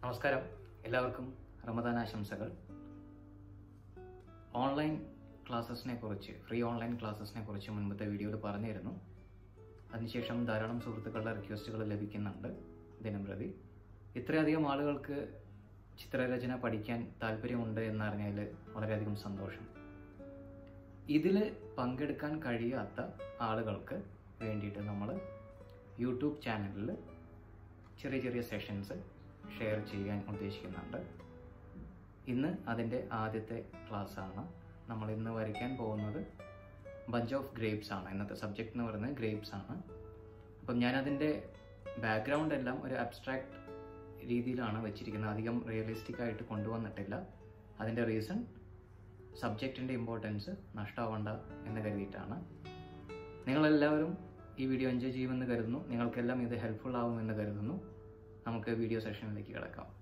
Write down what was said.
നമസ്കാരം എല്ലാവർക്കും റമദാൻ ആശംസകൾ ഓൺലൈൻ ക്ലാസ്സസിനെ കുറിച്ച് ഫ്രീ ഓൺലൈൻ ക്ലാസ്സസിനെ കുറിച്ച് മുൻപത്തെ വീഡിയോയിൽ പറഞ്ഞിരുന്നു അതിനുശേഷം ധാരാളം സുഹൃത്തുക്കളുടെ റിക്വസ്റ്റുകൾ ലഭിക്കുന്നുണ്ട് ദിനം പ്രതി ഇത്രയധികം ആളുകൾക്ക് ചിത്രരചന പഠിക്കാൻ താല്പര്യമുണ്ട് എന്നറിഞ്ഞതിൽ വളരെയധികം സന്തോഷം ഇതിൽ പങ്കെടുക്കാൻ കഴിയാത്ത ആളുകൾക്ക് വേണ്ടിയിട്ട് നമ്മൾ യൂട്യൂബ് ചാനലിൽ ചെറിയ ചെറിയ സെഷൻസ് ഷെയർ ചെയ്യാൻ ഉദ്ദേശിക്കുന്നുണ്ട് ഇന്ന് അതിൻ്റെ ആദ്യത്തെ ക്ലാസ് ആണ് നമ്മൾ ഇന്ന് വരയ്ക്കാൻ പോകുന്നത് ബഞ്ച് ഓഫ് ഗ്രേപ്സ് ആണ് ഇന്നത്തെ സബ്ജക്റ്റ് എന്ന് പറയുന്നത് ഗ്രേപ്സ് ആണ് അപ്പം ഞാനതിൻ്റെ ബാക്ക്ഗ്രൗണ്ട് എല്ലാം ഒരു അബ്സ്ട്രാക്ട് രീതിയിലാണ് വെച്ചിരിക്കുന്നത് അധികം റിയലിസ്റ്റിക് ആയിട്ട് കൊണ്ടുവന്നിട്ടില്ല അതിൻ്റെ റീസൺ സബ്ജക്റ്റിൻ്റെ ഇമ്പോർട്ടൻസ് നഷ്ടമാവണ്ട എന്ന് കരുതിയിട്ടാണ് നിങ്ങളെല്ലാവരും ഈ വീഡിയോ എൻജോയ് ചെയ്യുമെന്ന് കരുതുന്നു നിങ്ങൾക്കെല്ലാം ഇത് ഹെൽപ്ഫുൾ ആവുമെന്ന് കരുതുന്നു നമുക്ക് വീഡിയോ സെഷനിലേക്ക് കിടക്കാം